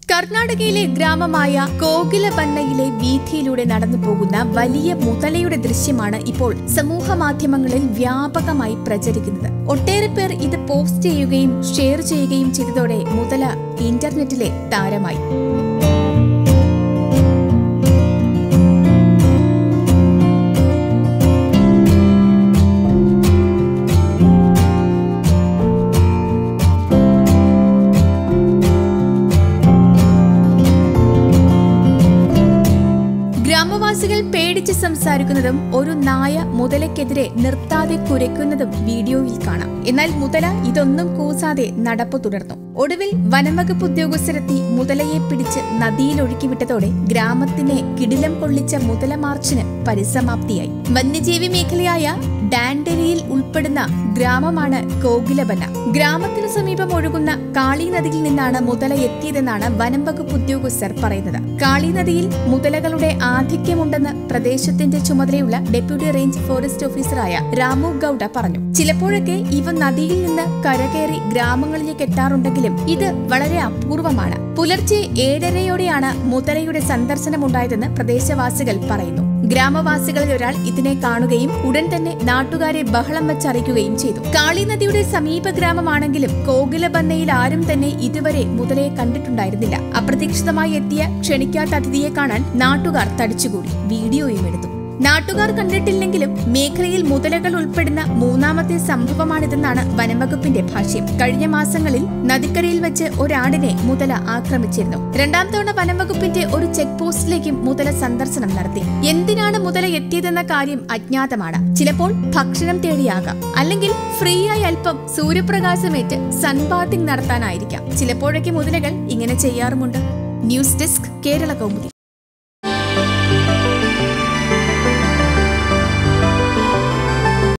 കർണാടകയിലെ ഗ്രാമമായ കോകിലബന്നയിലെ വീഥിയിലൂടെ നടന്നു പോകുന്ന വലിയ മുതലയുടെ ദൃശ്യമാണ് ഇപ്പോൾ സമൂഹ മാധ്യമങ്ങളിൽ വ്യാപകമായി പ്രചരിക്കുന്നത് ഒട്ടേറെ പേർ ഇത് പോസ്റ്റ് ചെയ്യുകയും ഷെയർ ചെയ്യുകയും ചെയ്തതോടെ മുതല ഇന്റർനെറ്റിലെ താരമായി ഗ്രാമവാസികൾ പേടിച്ച് സംസാരിക്കുന്നതും ഒരു നായ മുതലയ്ക്കെതിരെ നിർത്താതെ കുരയ്ക്കുന്നതും വീഡിയോയിൽ കാണാം എന്നാൽ മുതല ഇതൊന്നും കൂസാതെ നടപ്പ് തുടർന്നു ഒടുവിൽ വനംവകുപ്പ് ഉദ്യോഗസ്ഥരെത്തി മുതലയെ പിടിച്ച് നദിയിൽ ഒഴുക്കിവിട്ടതോടെ ഗ്രാമത്തിനെ കിടിലം കൊള്ളിച്ച മുതല മാർച്ചിന് പരിസമാപ്തിയായി വന്യജീവി മേഖലയായ ഡാൻഡരിയിൽ ഉൾപ്പെടുന്ന ഗ്രാമമാണ് കോകിലബന ഗ്രാമത്തിനു സമീപം ഒഴുകുന്ന കാളി നദിയിൽ നിന്നാണ് മുതല എത്തിയതെന്നാണ് വനം വകുപ്പ് ഉദ്യോഗസ്ഥർ പറയുന്നത് കാളി നദിയിൽ മുതലകളുടെ ആധിക്യമുണ്ടെന്ന് പ്രദേശത്തിന്റെ ചുമതലയുള്ള ഡെപ്യൂട്ടി റേഞ്ച് ഫോറസ്റ്റ് ഓഫീസറായ രാമു ഗൌഡ പറഞ്ഞു ചിലപ്പോഴൊക്കെ ഇവ നദിയിൽ നിന്ന് കരകയറി ഗ്രാമങ്ങളിലേക്ക് എത്താറുണ്ടെങ്കിലും ഇത് വളരെ അപൂർവമാണ് പുലർച്ചെ ഏഴരയോടെയാണ് മുതലയുടെ സന്ദർശനമുണ്ടായതെന്ന് പ്രദേശവാസികൾ പറയുന്നു ഗ്രാമവാസികളിൽ ഒരാൾ ഇതിനെ കാണുകയും ഉടൻ തന്നെ നാട്ടുകാരെ ബഹളം വച്ചറിയിക്കുകയും ചെയ്തു കാളി നദിയുടെ സമീപ ഗ്രാമമാണെങ്കിലും കോകിലബന്നയിൽ ആരും തന്നെ ഇതുവരെ മുതലയെ കണ്ടിട്ടുണ്ടായിരുന്നില്ല അപ്രതീക്ഷിതമായി എത്തിയ ക്ഷണിക്കാത്ത അതിഥിയെ കാണാൻ നാട്ടുകാർ തടിച്ചുകൂടി വീഡിയോയും എടുത്തു നാട്ടുകാർ കണ്ടിട്ടില്ലെങ്കിലും മേഖലയിൽ മുതലകൾ ഉൾപ്പെടുന്ന മൂന്നാമത്തെ സംഭവമാണിതെന്നാണ് വനംവകുപ്പിന്റെ ഭാഷ്യം കഴിഞ്ഞ മാസങ്ങളിൽ നദിക്കരയിൽ വെച്ച് ഒരാടിനെ മുതല ആക്രമിച്ചിരുന്നു രണ്ടാം തവണ വനംവകുപ്പിന്റെ ഒരു ചെക്ക് പോസ്റ്റിലേക്കും മുതല സന്ദർശനം നടത്തി എന്തിനാണ് മുതല എത്തിയതെന്ന കാര്യം അജ്ഞാതമാണ് ചിലപ്പോൾ ഭക്ഷണം തേടിയാകാം അല്ലെങ്കിൽ ഫ്രീ ആയി അല്പം സൂര്യപ്രകാശമേറ്റ് സൺബാത്തിംഗ് നടത്താനായിരിക്കാം ചിലപ്പോഴൊക്കെ മുതലകൾ ഇങ്ങനെ ചെയ്യാറുമുണ്ട് ന്യൂസ് ഡെസ്ക് കേരള കൗമുദി